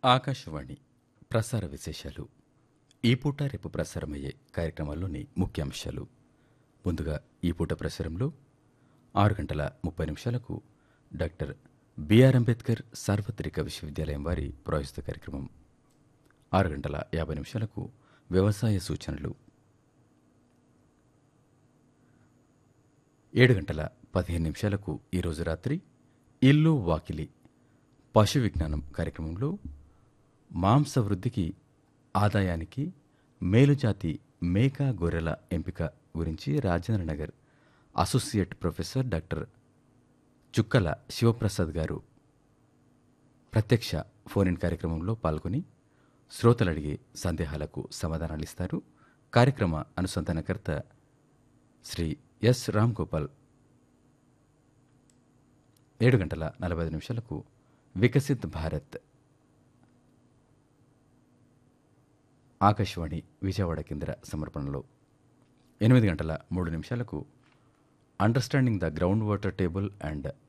ఆకాశవాణి ప్రసార విశేషాలు ఈ పూట రేపు ప్రసారమయ్యే కార్యక్రమాల్లోని ముఖ్యాంశాలు ముందుగా ఈ పూట ప్రసారంలో ఆరు గంటల ముప్పై నిమిషాలకు డాక్టర్ బిఆర్ అంబేద్కర్ సార్వత్రిక విశ్వవిద్యాలయం వారి ప్రస్తుత కార్యక్రమం ఆరు గంటల యాభై నిమిషాలకు వ్యవసాయ సూచనలు ఏడు గంటల పదిహేను నిమిషాలకు ఈరోజు రాత్రి ఇల్లు వాకిలి పశు విజ్ఞానం కార్యక్రమంలో మాంస వృద్ధికి ఆదాయానికి మేలుజాతి మేకా గొర్రెల ఎంపిక గురించి Rajendra Nagar associate professor doctor Chukkala Sivaprasad గారు ప్రత్యక్ష ఫోన్ ఇన్ కార్యక్రమంలో పాల్గొని శ్రోతలు అడిగే సందేహాలకు సమాధానాలు ఇస్తారు కార్యక్రమ అనుసంధానకర్త శ్రీ ఎస్ రామ్ గోపాల్ ఏడు గంటల నలభై ఐదు నిమిషాలకు వికసిత్ భారత్ ఆకాశవాణి విజయవాడ కేంద్ర సమర్పణలో ఎనిమిది గంటల మూడు నిమిషాలకు understanding the ground water table and